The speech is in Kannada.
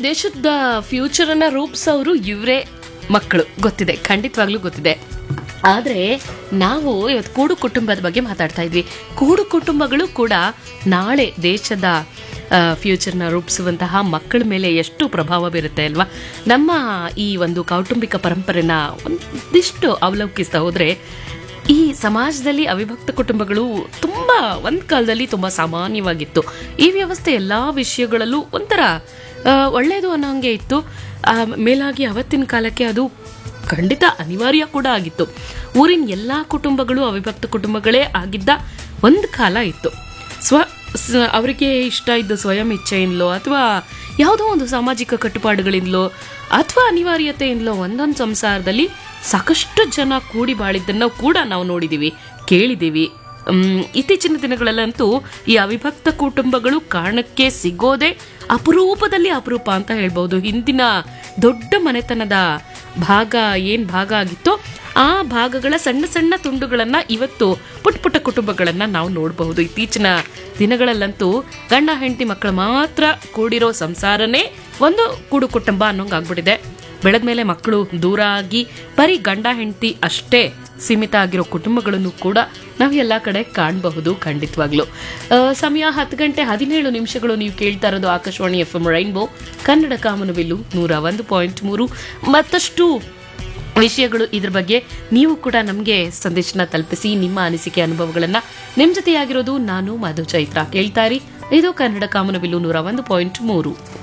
ದೇಶದ ಫ್ಯೂಚರ್ ಅನ್ನ ರೂಪಿಸೋರು ಇವರೇ ಮಕ್ಕಳು ಗೊತ್ತಿದೆ ಖಂಡಿತವಾಗ್ಲೂ ಗೊತ್ತಿದೆ ಆದ್ರೆ ನಾವು ಇವತ್ತು ಕೂಡು ಕುಟುಂಬದ ಬಗ್ಗೆ ಮಾತಾಡ್ತಾ ಇದ್ವಿ ಕೂಡು ಕುಟುಂಬಗಳು ಕೂಡ ನಾಳೆ ದೇಶದ ಫ್ಯೂಚರ್ನ ರೂಪಿಸುವಂತಹ ಮಕ್ಕಳ ಮೇಲೆ ಎಷ್ಟು ಪ್ರಭಾವ ಬೀರುತ್ತೆ ಅಲ್ವಾ ನಮ್ಮ ಈ ಒಂದು ಕೌಟುಂಬಿಕ ಪರಂಪರೆನ ಒಂದಿಷ್ಟು ಅವಲೋಕಿಸ್ತಾ ಹೋದ್ರೆ ಈ ಸಮಾಜದಲ್ಲಿ ಅವಿಭಕ್ತ ಕುಟುಂಬಗಳು ತುಂಬಾ ಒಂದ್ ಕಾಲದಲ್ಲಿ ತುಂಬಾ ಸಾಮಾನ್ಯವಾಗಿತ್ತು ಈ ವ್ಯವಸ್ಥೆ ಎಲ್ಲಾ ವಿಷಯಗಳಲ್ಲೂ ಒಂಥರ ಆ, ಒಳ್ಳೆಯದು ಅನ್ನೋ ಹಂಗೆ ಇತ್ತು ಆ, ಮೇಲಾಗಿ ಅವತ್ತಿನ ಕಾಲಕ್ಕೆ ಅದು ಖಂಡಿತ ಅನಿವಾರ್ಯ ಕೂಡ ಆಗಿತ್ತು ಊರಿನ ಎಲ್ಲಾ ಕುಟುಂಬಗಳು ಅವಿಭಕ್ತ ಕುಟುಂಬಗಳೇ ಆಗಿದ್ದ ಒಂದು ಕಾಲ ಇತ್ತು ಸ್ವ ಸ- ಅವರಿಗೆ ಇಷ್ಟ ಇದ್ದ ಸ್ವಯಂ ಇಚ್ಛೆಯಿಂದಲೋ ಅಥವಾ ಯಾವುದೋ ಒಂದು ಸಾಮಾಜಿಕ ಕಟ್ಟುಪಾಡುಗಳಿಂದಲೋ ಅಥವಾ ಅನಿವಾರ್ಯತೆಯಿಂದಲೋ ಒಂದೊಂದು ಸಂಸಾರದಲ್ಲಿ ಸಾಕಷ್ಟು ಜನ ಕೂಡಿ ಬಾಳಿದ್ದನ್ನು ಕೂಡ ನಾವು ನೋಡಿದೀವಿ ಕೇಳಿದೀವಿ ಮ್, ಇತ್ತೀಚಿನ ದಿನಗಳಲ್ಲಂತೂ ಈ ಅವಿಭಕ್ತ ಕುಟುಂಬಗಳು ಕಾರಣಕ್ಕೆ ಸಿಗೋದೆ ಅಪರೂಪದಲ್ಲಿ ಅಪರೂಪ ಅಂತ ಹೇಳ್ಬೋದು ಹಿಂದಿನ ದೊಡ್ಡ ಮನೆತನದ ಭಾಗ ಏನ್ ಭಾಗ ಆಗಿತ್ತೋ ಆ ಭಾಗಗಳ ಸಣ್ಣ ಸಣ್ಣ ತುಂಡುಗಳನ್ನ ಇವತ್ತು ಪುಟ್ಟ ಪುಟ್ಟ ಕುಟುಂಬಗಳನ್ನ ನಾವು ನೋಡಬಹುದು ಇತ್ತೀಚಿನ ದಿನಗಳಲ್ಲಂತೂ ಗಂಡ ಹೆಂಡತಿ ಮಕ್ಕಳು ಮಾತ್ರ ಕೂಡಿರೋ ಸಂಸಾರನೇ ಒಂದು ಕೂಡು ಕುಟುಂಬ ಅನ್ನೋಂಗ್ ಆಗ್ಬಿಟ್ಟಿದೆ ಬೆಳೆದ್ಮೇಲೆ ಮಕ್ಕಳು ದೂರ ಆಗಿ ಬರೀ ಗಂಡ ಹೆಂಡತಿ ಅಷ್ಟೇ ಸೀಮಿತ ಆಗಿರೋ ಕುಟುಂಬಗಳನ್ನು ಕೂಡ ನಾವು ಎಲ್ಲ ಕಡೆ ಕಾಣಬಹುದು ಖಂಡಿತವಾಗ್ಲು ಆ, ಸಮಯ ಹತ್ತು ಗಂಟೆ ಹದಿನೇಳು ನಿಮಿಷಗಳು ನೀವು ಕೇಳ್ತಾ ಇರೋದು Akashvani F M rainbow Kannada ಕಾಮನಬಿಲ್ಲು ನೂರ ಒಂದು ಪಾಯಿಂಟ್ ಮೂರು ಮತ್ತಷ್ಟು ವಿಷಯಗಳು ಇದ್ರ ಬಗ್ಗೆ ನೀವು ಕೂಡ ನಮಗೆ ಸಂದೇಶನ ತಲುಪಿಸಿ ನಿಮ್ಮ ಅನಿಸಿಕೆ ಅನುಭವಗಳನ್ನ ನಿಮ್ ಜೊತೆಯಾಗಿರೋದು ನಾನು ಮಧು ಚೈತ್ರ ಕೇಳ್ತಾರಿ ಇದು ಕನ್ನಡ ಕಾಮನಬಿಲ್ಲು ನೂರ ಒಂದು ಪಾಯಿಂಟ್ ಮೂರು